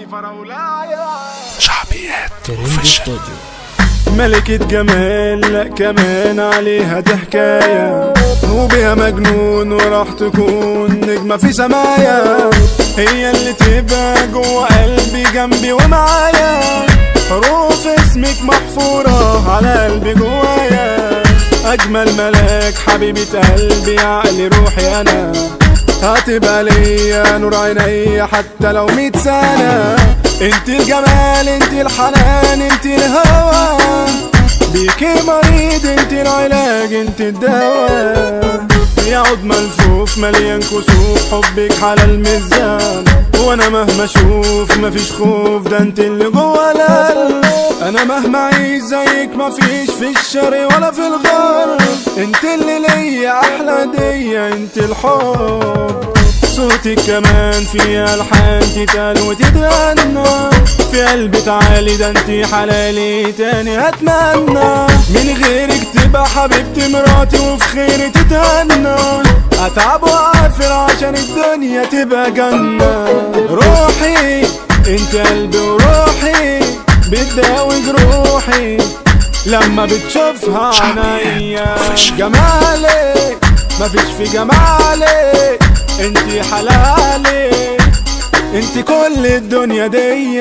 انتي فراولاية شعبيات ترند استوديو ملكة جمال لا كمان عليها دي حكاية وبيها مجنون وراح تكون نجمة في سمايا هي اللي تبقى جوه قلبي جنبي ومعايا حروف اسمك محفورة على قلبي جوايا أجمل ملاك حبيبة قلبي عقلي روحي أنا هتبقى ليا نور عينيا حتى لو ميت سنة انت الجمال انت الحنان انت الهوى بيكي مريض انت العلاج انت الدواء يا عود ملفوف مليان كسوف حبك على الميزان وانا مهما اشوف مفيش خوف ده انت اللي جوه القلب انا مهما اعيش زيك مفيش في الشرق ولا في الغرب انت اللي ليا احلى دية انت الحب صوتك كمان في الحان تتقال وتتغنى في قلبي تعالي ده انت حلالي تاني اتمنى من غيرك تبقى حبيبتي مراتي وفي خيري تتهنى اتعب واعافر عشان الدنيا تبقى جنة روحي انت قلبي وروحي بتداوي جروحي لما بتشوفها عينيا جمالك مفيش في جمالك انتي حلالي انتي كل الدنيا دي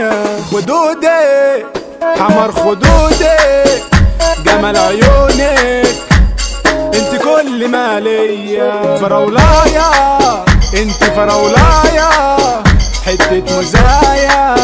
خدودي حمر خدودي جمال عيونك انتي كل ما ليا فراولايا انتي فراولايا حتة مزايا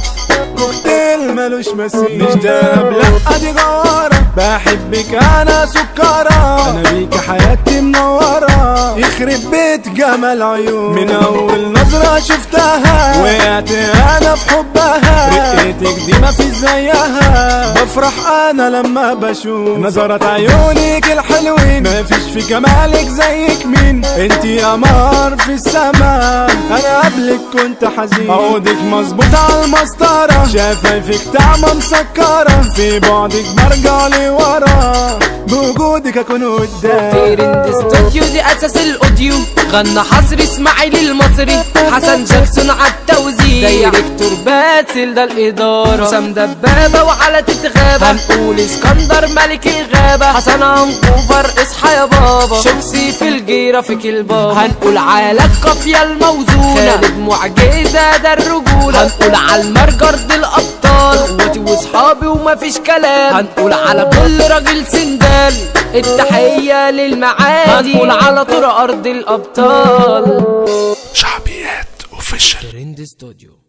كوكتيل ملوش مثيل مش دهب لا دي جارة بحبك انا سكرة انا بيك حياتي منورة يخرب بيت جمال عيون من اول نظرة شفتها وقعت انا في حبها رقتك دي ما في زيها بفرح انا لما بشوف نظرة عيونك الحلوين ما فيش في جمالك زيك مين انتي قمر في السماء انا قبلك كنت حزين عودك مظبوط على المسطرة شفايفك طعمة مسكرة في بعدك برجع لورا بوجودك اكون قدام ترند استوديو دي اساس الاوديو غنى حصري اسماعيل المصري حسن جاكسون على التوزيع دايركتور باسل ده الاداره حسام دبابه وعلى تتغابه هنقول اسكندر ملك الغابه حسن عنقوفر اصحى يا بابا شمسي في الجيره في كلبابا هنقول على القافيه الموزونه خالد معجزه ده الرجوله هنقول على المرجر دي الابطال اخواتي واصحابي ومفيش كلام هنقول على كل راجل سندال التحيه للمعادي هنقول على طول ارض الابطال شعبيات اوفيشال ترند استوديو